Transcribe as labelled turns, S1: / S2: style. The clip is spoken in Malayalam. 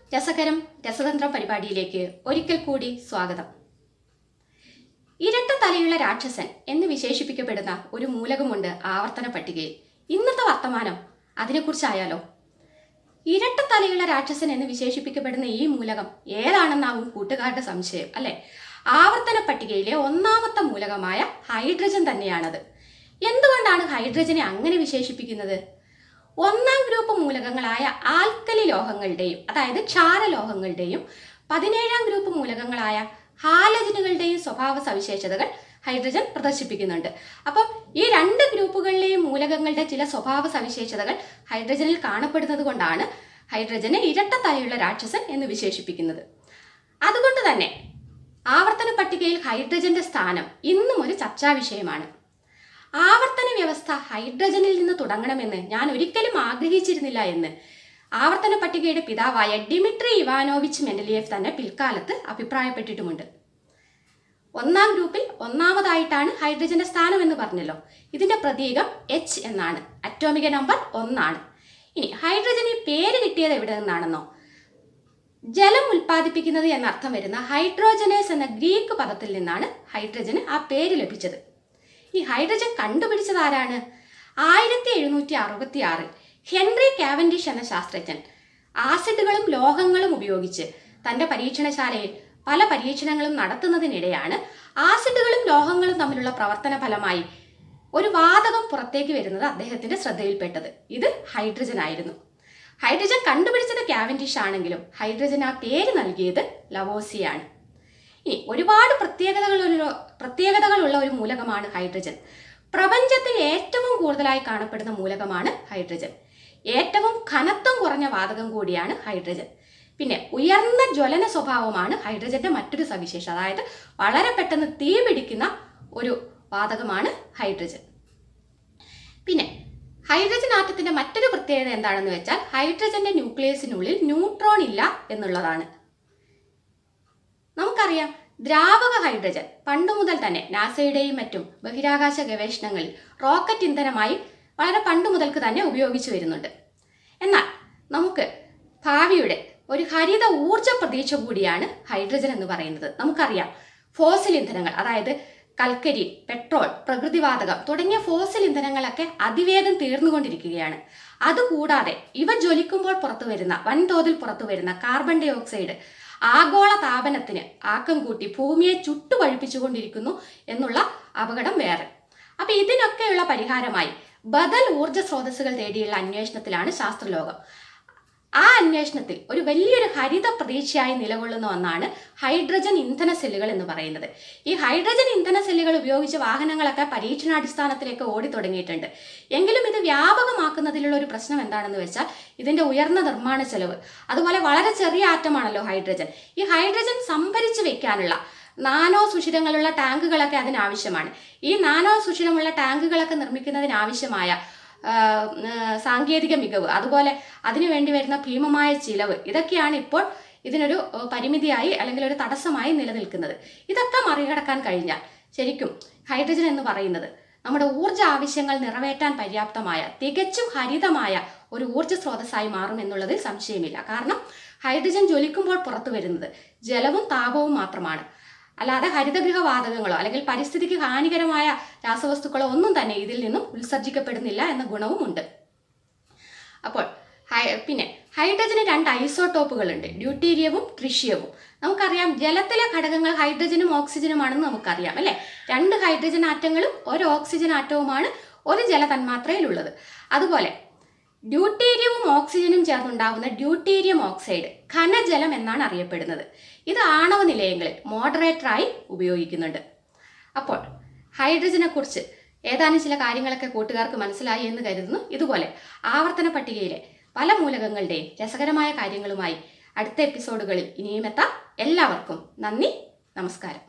S1: രസകരം രസതന്ത്രം പരിപാടിയിലേക്ക് ഒരിക്കൽ കൂടി സ്വാഗതം ഇരട്ട തലയുള്ള രാക്ഷസൻ എന്ന് വിശേഷിപ്പിക്കപ്പെടുന്ന ഒരു മൂലകമുണ്ട് ആവർത്തന പട്ടികയിൽ ഇന്നത്തെ വർത്തമാനം അതിനെക്കുറിച്ചായാലോ ഇരട്ട തലയുള്ള രാക്ഷസൻ എന്ന് വിശേഷിപ്പിക്കപ്പെടുന്ന ഈ മൂലകം ഏതാണെന്നാവും കൂട്ടുകാരുടെ സംശയം അല്ലെ ആവർത്തന പട്ടികയിലെ ഒന്നാമത്തെ മൂലകമായ ഹൈഡ്രജൻ തന്നെയാണത് എന്തുകൊണ്ടാണ് ഹൈഡ്രജനെ അങ്ങനെ വിശേഷിപ്പിക്കുന്നത് ഒന്നാം ഗ്രൂപ്പ് മൂലകങ്ങളായ ആൽക്കലി ലോഹങ്ങളുടെയും അതായത് ക്ഷാരലോഹങ്ങളുടെയും പതിനേഴാം ഗ്രൂപ്പ് മൂലകങ്ങളായ ഹാലജനുകളുടെയും സ്വഭാവ സവിശേഷതകൾ ഹൈഡ്രജൻ പ്രദർശിപ്പിക്കുന്നുണ്ട് അപ്പം ഈ രണ്ട് ഗ്രൂപ്പുകളിലെയും മൂലകങ്ങളുടെ ചില സ്വഭാവ സവിശേഷതകൾ ഹൈഡ്രജനിൽ കാണപ്പെടുന്നത് കൊണ്ടാണ് ഹൈഡ്രജനെ ഇരട്ട തലയുള്ള രാക്ഷസൻ എന്ന് വിശേഷിപ്പിക്കുന്നത് അതുകൊണ്ട് തന്നെ ആവർത്തന പട്ടികയിൽ ഹൈഡ്രജന്റെ സ്ഥാനം ഇന്നും ഒരു ചർച്ചാ വിഷയമാണ് ആവർത്തന വ്യവസ്ഥ ഹൈഡ്രജനിൽ നിന്ന് തുടങ്ങണമെന്ന് ഞാൻ ഒരിക്കലും ആഗ്രഹിച്ചിരുന്നില്ല എന്ന് ആവർത്തന പട്ടികയുടെ പിതാവായ ഡിമിട്രി ഇവാനോവിച്ച് മെൻഡലിയേഫ് തന്നെ പിൽക്കാലത്ത് അഭിപ്രായപ്പെട്ടിട്ടുമുണ്ട് ഒന്നാം ഗ്രൂപ്പിൽ ഒന്നാമതായിട്ടാണ് ഹൈഡ്രജന്റെ സ്ഥാനം എന്ന് പറഞ്ഞല്ലോ ഇതിന്റെ പ്രതീകം എച്ച് എന്നാണ് അറ്റോമിക നമ്പർ ഒന്നാണ് ഇനി ഹൈഡ്രജന് ഈ പേര് കിട്ടിയത് എവിടെ നിന്നാണെന്നോ ജലം ഉൽപ്പാദിപ്പിക്കുന്നത് എന്നർത്ഥം വരുന്ന ഹൈഡ്രോജനേസ് എന്ന ഗ്രീക്ക് പദത്തിൽ നിന്നാണ് ഹൈഡ്രജന് ആ പേര് ലഭിച്ചത് ഈ ഹൈഡ്രജൻ കണ്ടുപിടിച്ചത് ആരാണ് ആയിരത്തി എഴുന്നൂറ്റി അറുപത്തി ആറിൽ ഹെൻറി കാവൻഡിഷ് എന്ന ശാസ്ത്രജ്ഞൻ ആസിഡുകളും ലോഹങ്ങളും ഉപയോഗിച്ച് തന്റെ പരീക്ഷണശാലയിൽ പല പരീക്ഷണങ്ങളും നടത്തുന്നതിനിടെയാണ് ആസിഡുകളും ലോഹങ്ങളും തമ്മിലുള്ള പ്രവർത്തന ഫലമായി ഒരു വാതകം പുറത്തേക്ക് വരുന്നത് അദ്ദേഹത്തിന്റെ ശ്രദ്ധയിൽപ്പെട്ടത് ഇത് ഹൈഡ്രജൻ ആയിരുന്നു ഹൈഡ്രജൻ കണ്ടുപിടിച്ചത് കാവൻഡിഷ് ആണെങ്കിലും ഹൈഡ്രജൻ ആ പേര് നൽകിയത് ലവോസിയാണ് ഇനി ഒരുപാട് പ്രത്യേകതകളുള്ള പ്രത്യേകതകളുള്ള ഒരു മൂലകമാണ് ഹൈഡ്രജൻ പ്രപഞ്ചത്തിൽ ഏറ്റവും കൂടുതലായി കാണപ്പെടുന്ന മൂലകമാണ് ഹൈഡ്രജൻ ഏറ്റവും ഘനത്വം കുറഞ്ഞ വാതകം കൂടിയാണ് ഹൈഡ്രജൻ പിന്നെ ഉയർന്ന ജ്വലന സ്വഭാവമാണ് ഹൈഡ്രജന്റെ മറ്റൊരു സവിശേഷത അതായത് വളരെ പെട്ടെന്ന് തീ പിടിക്കുന്ന ഒരു വാതകമാണ് ഹൈഡ്രജൻ പിന്നെ ഹൈഡ്രജൻ ആറ്റത്തിന്റെ മറ്റൊരു പ്രത്യേകത എന്താണെന്ന് വെച്ചാൽ ഹൈഡ്രജന്റെ ന്യൂക്ലിയസിനുള്ളിൽ ന്യൂട്രോൺ ഇല്ല എന്നുള്ളതാണ് നമുക്കറിയാം ദ്രാവക ഹൈഡ്രജൻ പണ്ടു മുതൽ തന്നെ നാസയുടെയും മറ്റും ബഹിരാകാശ ഗവേഷണങ്ങളിൽ റോക്കറ്റ് ഇന്ധനമായി വളരെ പണ്ട് മുതൽക്ക് തന്നെ ഉപയോഗിച്ചു വരുന്നുണ്ട് എന്നാൽ നമുക്ക് ഭാവിയുടെ ഒരു ഹരിത ഊർജ പ്രതീക്ഷ കൂടിയാണ് ഹൈഡ്രജൻ എന്ന് പറയുന്നത് നമുക്കറിയാം ഫോസിൽ ഇന്ധനങ്ങൾ അതായത് കൽക്കരി പെട്രോൾ പ്രകൃതിവാതകം തുടങ്ങിയ ഫോസിൽ ഇന്ധനങ്ങളൊക്കെ അതിവേഗം തീർന്നുകൊണ്ടിരിക്കുകയാണ് അതുകൂടാതെ ഇവ ജ്വലിക്കുമ്പോൾ പുറത്തു വരുന്ന വൻതോതിൽ പുറത്തു വരുന്ന കാർബൺ ഡൈ ഓക്സൈഡ് ആഗോള താപനത്തിന് ആക്കം കൂട്ടി ഭൂമിയെ ചുട്ടുപഴിപ്പിച്ചുകൊണ്ടിരിക്കുന്നു എന്നുള്ള അപകടം വേറെ അപ്പൊ ഇതിനൊക്കെയുള്ള പരിഹാരമായി ബദൽ ഊർജ സ്രോതസ്സുകൾ തേടിയുള്ള അന്വേഷണത്തിലാണ് ശാസ്ത്രലോകം ആ അന്വേഷണത്തിൽ ഒരു വലിയൊരു ഹരിത പ്രതീക്ഷയായി നിലകൊള്ളുന്ന ഒന്നാണ് ഹൈഡ്രജൻ ഇന്ധന സെല്ലുകൾ എന്ന് പറയുന്നത് ഈ ഹൈഡ്രജൻ ഇന്ധന സെല്ലുകൾ ഉപയോഗിച്ച് വാഹനങ്ങളൊക്കെ പരീക്ഷണാടിസ്ഥാനത്തിലേക്ക് ഓടി തുടങ്ങിയിട്ടുണ്ട് എങ്കിലും ഇത് വ്യാപകമാക്കുന്നതിലുള്ള ഒരു പ്രശ്നം എന്താണെന്ന് വെച്ചാൽ ഇതിന്റെ ഉയർന്ന നിർമ്മാണ ചെലവ് അതുപോലെ വളരെ ചെറിയ ആറ്റമാണല്ലോ ഹൈഡ്രജൻ ഈ ഹൈഡ്രജൻ സംഭരിച്ചു വെക്കാനുള്ള നാനോ സുഷിരങ്ങളുള്ള ടാങ്കുകളൊക്കെ അതിനാവശ്യമാണ് ഈ നാനോ സുഷിരമുള്ള ടാങ്കുകളൊക്കെ നിർമ്മിക്കുന്നതിനാവശ്യമായ സാങ്കേതിക മികവ് അതുപോലെ അതിനു വേണ്ടി വരുന്ന ഭീമമായ ചിലവ് ഇതൊക്കെയാണ് ഇപ്പോൾ ഇതിനൊരു പരിമിതിയായി അല്ലെങ്കിൽ ഒരു തടസ്സമായി നിലനിൽക്കുന്നത് ഇതൊക്കെ മറികടക്കാൻ കഴിഞ്ഞാൽ ശരിക്കും ഹൈഡ്രജൻ എന്ന് പറയുന്നത് നമ്മുടെ ഊർജ ആവശ്യങ്ങൾ നിറവേറ്റാൻ പര്യാപ്തമായ തികച്ചും ഹരിതമായ ഒരു ഊർജ സ്രോതസ്സായി മാറും എന്നുള്ളതിൽ സംശയമില്ല കാരണം ഹൈഡ്രജൻ ജ്വലിക്കുമ്പോൾ പുറത്തു വരുന്നത് ജലവും താപവും മാത്രമാണ് അല്ലാതെ ഹരിതഗൃഹ വാതകങ്ങളോ അല്ലെങ്കിൽ പരിസ്ഥിതിക്ക് ഹാനികരമായ രാസവസ്തുക്കളോ ഒന്നും തന്നെ ഇതിൽ നിന്നും ഉത്സർജിക്കപ്പെടുന്നില്ല എന്ന ഗുണവും ഉണ്ട് അപ്പോൾ പിന്നെ ഹൈഡ്രജന് രണ്ട് ഐസോട്ടോപ്പുകളുണ്ട് ഡ്യൂട്ടീരിയവും ട്രിഷ്യവും നമുക്കറിയാം ജലത്തിലെ ഘടകങ്ങൾ ഹൈഡ്രജനും ഓക്സിജനുമാണെന്ന് നമുക്കറിയാം അല്ലെ രണ്ട് ഹൈഡ്രജൻ ആറ്റങ്ങളും ഒരു ഓക്സിജൻ ആറ്റവുമാണ് ഒരു ജല തന്മാത്രയിലുള്ളത് അതുപോലെ ഡ്യൂട്ടീരിയവും ഓക്സിജനും ചേർന്നുണ്ടാകുന്ന ഡ്യൂട്ടീരിയം ഓക്സൈഡ് ഘനജലം എന്നാണ് അറിയപ്പെടുന്നത് ഇത് ആണവ നിലയങ്ങളിൽ മോഡറേറ്ററായി ഉപയോഗിക്കുന്നുണ്ട് അപ്പോൾ ഹൈഡ്രജനെ കുറിച്ച് ഏതാനും ചില കാര്യങ്ങളൊക്കെ കൂട്ടുകാർക്ക് മനസ്സിലായി എന്ന് കരുതുന്നു ഇതുപോലെ ആവർത്തന പട്ടികയിലെ പല മൂലകങ്ങളുടെയും രസകരമായ കാര്യങ്ങളുമായി അടുത്ത എപ്പിസോഡുകളിൽ ഇനിയും എത്താം എല്ലാവർക്കും നന്ദി നമസ്കാരം